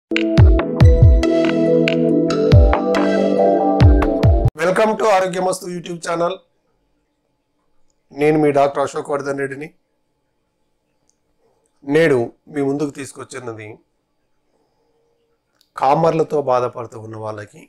welcome to Arogyamastu YouTube channel నేను మీ doctor Ashok Vardhan రెడ్డిని నేడు మీ ముందుకు తీసుకొచ్చినది కామర్లతో బాధపడుతూ ఉన్న వాళ్ళకి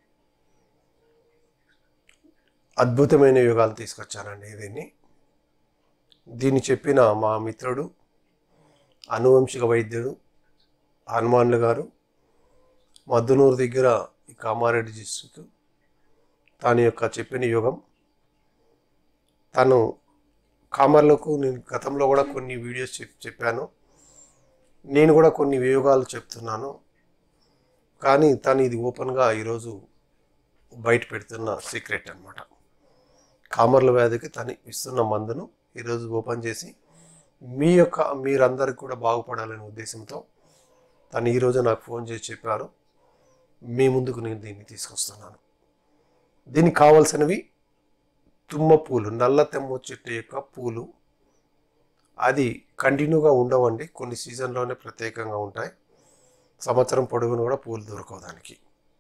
అద్భుతమైన యోగాలు తీసుకొచ్చానండి దీన్ని దీన్ని చెప్పిన మా మిత్రుడు అనువంశిక వైద్యుడు హనుమాన్లు గారు మద్దునూరు దగ్గర ఈ కామారెడ్డి డిస్ట్రిక్ట్ తన యొక్క చెప్పిన యోగం తను కామర్లకు నేను గతంలో కూడా కొన్ని వీడియోస్ చెప్ చెప్పాను నేను కూడా కొన్ని యోగాలు చెప్తున్నాను కానీ తను ఇది ఓపెన్గా ఈరోజు బయట పెడుతున్న సీక్రెట్ అనమాట కామర్ల వ్యాధికి తను ఇస్తున్న మందును ఈరోజు ఓపెన్ చేసి మీ యొక్క మీరందరికి కూడా బాగుపడాలనే ఉద్దేశంతో తను ఈరోజు నాకు ఫోన్ చేసి చెప్పారు మీ ముందుకు నేను దీన్ని తీసుకొస్తున్నాను దీనికి కావలసినవి తుమ్మ పూలు నల్ల తెమ్మ చెట్టు యొక్క పూలు అది కంటిన్యూగా ఉండవండి కొన్ని సీజన్లోనే ప్రత్యేకంగా ఉంటాయి సంవత్సరం పొడవును కూడా పూలు దొరకవు దానికి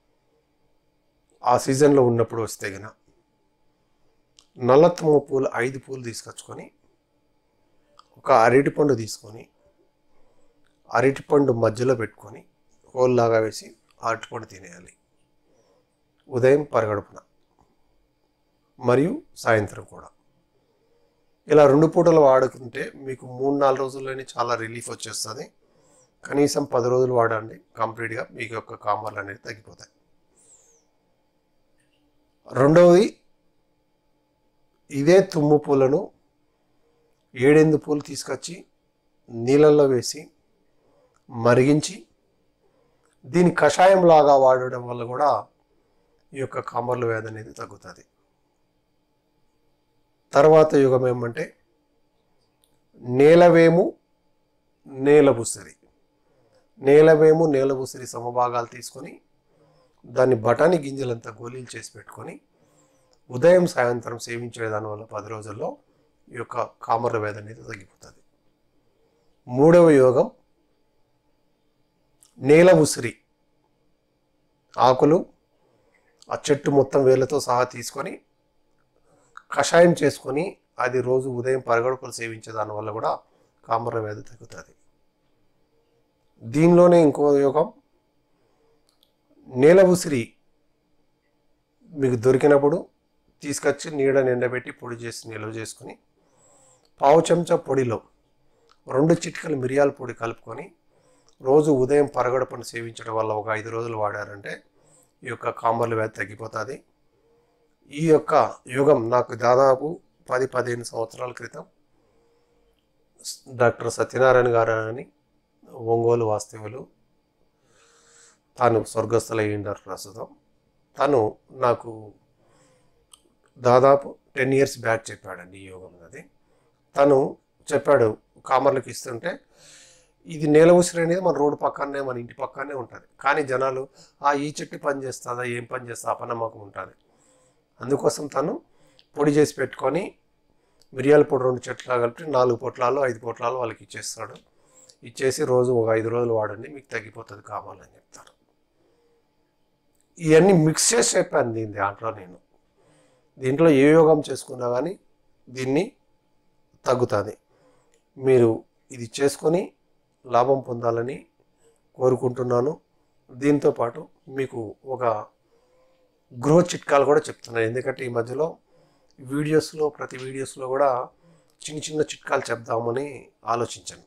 ఆ సీజన్లో ఉన్నప్పుడు వస్తే గన నల్ల తుమ్మ పూలు ఐదు పూలు తీసుకొచ్చుకొని ఒక అరటిపండు తీసుకొని అరటిపండు మధ్యలో పెట్టుకొని హోల్లాగా వేసి అరటిపండు తినేయాలి ఉదయం పరగడుపున మరియు సాయంత్రం కూడా ఇలా రెండు పూటలు వాడుకుంటే మీకు మూడు నాలుగు రోజుల్లోనే చాలా రిలీఫ్ వచ్చేస్తుంది కనీసం పది రోజులు వాడండి కంప్లీట్గా మీకు యొక్క కామర్లు అనేది తగ్గిపోతాయి రెండవది ఇదే తుమ్ము పూలను ఏడెందు పూలు తీసుకొచ్చి నీళ్ళల్లో వేసి మరిగించి దీని కషాయం లాగా వాడడం వల్ల కూడా ఈ యొక్క కామర్ల వ్యాధి అనేది తగ్గుతుంది తర్వాత యుగం ఏమంటే నేలవేము నేలబుసిరి నేలవేము నేలబుసిరి సమభాగాలు తీసుకొని దాన్ని బఠానీ గింజలంతా గోళీలు చేసి పెట్టుకొని ఉదయం సాయంత్రం సేవించే దానివల్ల పది రోజుల్లో ఈ యొక్క కామర్ల వ్యాధి అనేది తగ్గిపోతుంది మూడవ యోగం నేల ఉసిరి ఆకులు ఆ చెట్టు మొత్తం వేళ్ళతో సహా తీసుకొని కషాయం చేసుకొని అది రోజు ఉదయం పరగడుపులు సేవించే దానివల్ల కూడా కామర వ్యాధి తగ్గుతుంది దీనిలోనే ఇంకో యోగం నేల ఉసిరి మీకు దొరికినప్పుడు తీసుకొచ్చి నీడని ఎండబెట్టి పొడి చేసి నిల్వ చేసుకుని పావు చెంచా పొడిలో రెండు చిటికలు మిరియాల పొడి కలుపుకొని రోజు ఉదయం పరగడపను సేవించడం వల్ల ఒక ఐదు రోజులు వాడారంటే ఈ యొక్క కామర్ల వ్యాధి తగ్గిపోతుంది ఈ యొక్క యోగం నాకు దాదాపు పది పదిహేను సంవత్సరాల క్రితం డాక్టర్ సత్యనారాయణ గారు అని ఒంగోలు వాస్తవులు తాను స్వర్గస్థులు అయ్యిండారు ప్రస్తుతం తను నాకు దాదాపు టెన్ ఇయర్స్ బ్యాక్ చెప్పాడండి ఈ యోగం అది తను చెప్పాడు కామర్లకు ఇస్తుంటే ఇది నేల ఉసిరి అనేది మన రోడ్డు పక్కనే మన ఇంటి పక్కనే ఉంటుంది కానీ జనాలు ఆ ఈ చెట్టు పని చేస్తుందా ఏం పని చేస్తా అపనమ్మకం ఉంటుంది అందుకోసం తను పొడి చేసి పెట్టుకొని మిరియాల పొడి రెండు చెట్లు కలిపి నాలుగు పొట్లాలు ఐదు పొట్లాలు వాళ్ళకి ఇచ్చేస్తాడు ఇచ్చేసి రోజు ఒక ఐదు రోజులు వాడండి మీకు తగ్గిపోతుంది కావాలని చెప్తారు ఇవన్నీ మిక్స్ చేసి చెప్పాను దీని దాంట్లో నేను దీంట్లో ఏ యోగం చేసుకున్నా కానీ దీన్ని తగ్గుతుంది మీరు ఇది చేసుకొని లాభం పొందాలని కోరుకుంటున్నాను దీంతో పాటు మీకు ఒక గృహ చిట్కాలు కూడా చెప్తున్నాను ఎందుకంటే ఈ మధ్యలో వీడియోస్లో ప్రతి వీడియోస్లో కూడా చిన్న చిన్న చిట్కాలు చెప్దామని ఆలోచించాను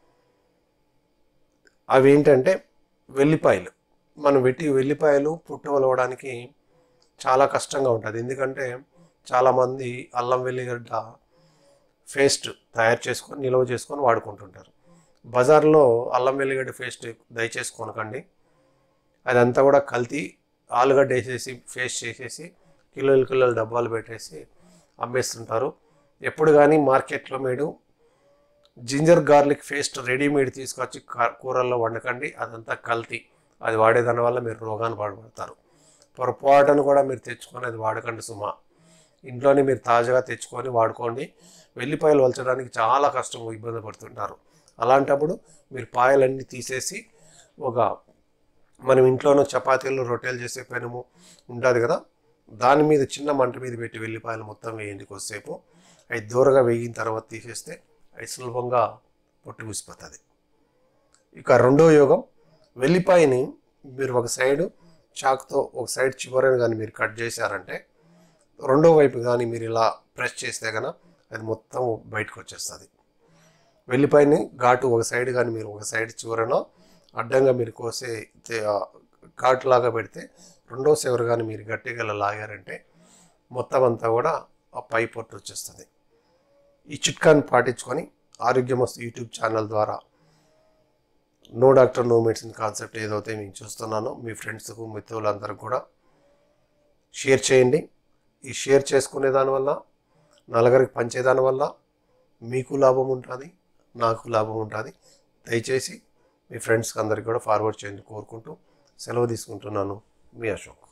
అవి ఏంటంటే వెల్లిపాయలు మనం వెట్టి వెల్లిపాయలు పుట్టవలవడానికి చాలా కష్టంగా ఉంటుంది ఎందుకంటే చాలామంది అల్లం వెల్లిగడ్డ పేస్ట్ తయారు చేసుకొని నిల్వ చేసుకొని వాడుకుంటుంటారు బజార్లో అల్లం వెల్లిగడ్డ పేస్ట్ దయచేసి కొనకండి అదంతా కూడా కల్తీ ఆలుగడ్డ వేసేసి పేస్ట్ చేసేసి కిలోలు కిలోలు డబ్బాలు పెట్టేసి అమ్మేస్తుంటారు ఎప్పుడు కానీ మార్కెట్లో మీరు జింజర్ గార్లిక్ పేస్ట్ రెడీమేడ్ తీసుకొచ్చి కా- కూరల్లో వండకండి అదంతా కల్తీ అది వాడేదాని వల్ల మీరు రోగాన్ని పడబడతారు పొరపాటును కూడా మీరు తెచ్చుకొని అది వాడకండి సుమా ఇంట్లోనే మీరు తాజాగా తెచ్చుకొని వాడుకోండి వెల్లిపాయలు వలచడానికి చాలా కష్టం ఇబ్బంది పడుతుంటారు అలాంటప్పుడు మీరు పాయలన్నీ తీసేసి ఒక మనం ఇంట్లోనూ చపాతీలు రొట్టెలు చేసే పెనము ఉంటుంది కదా దాని మీద చిన్న మంట మీద పెట్టి వెల్లిపాయలు మొత్తం వేయండి కొద్దిసేపు అవి దూరగా వేగిన తర్వాత తీసేస్తే అవి సులభంగా పొట్టు కూసిపోతుంది ఇక రెండో యోగం వెల్లిపాయని మీరు ఒక సైడు చాకుతో ఒక సైడ్ చివరని కానీ మీరు కట్ చేశారంటే రెండో వైపు కానీ మీరు ఇలా ప్రెస్ చేస్తే కనుక అది మొత్తం బయటకు వచ్చేస్తుంది వెల్లిపాయని ఘాటు ఒక సైడ్ కానీ మీరు ఒక సైడ్ చివరన అడ్డంగా మీరు కోసే తే- ఆ ఘాటు లాగా పెడితే రెండో చివరి కానీ మీరు గట్టిగా ఇలా లాగారంటే మొత్తం అంతా కూడా ఆ పై పొట్టు వచ్చేస్తుంది ఈ చిట్కాని పాటించుకొని ఆరోగ్యమస్తు యూట్యూబ్ ఛానల్ ద్వారా no doctor no medicine concept ఏదైతే నేను చూస్తున్నానో మీ ఫ్రెండ్స్కు మిత్రులందరికీ కూడా షేర్ చేయండి ఈ షేర్ చేసుకునే దానివల్ల నలుగురికి పంచేదాని వల్ల మీకు లాభం ఉంటుంది నాకు లాభం ఉంటుంది దయచేసి మీ ఫ్రెండ్స్కి అందరికీ కూడా ఫార్వర్డ్ చేయండి కోరుకుంటూ సెలవు తీసుకుంటున్నాను మీ అశోక్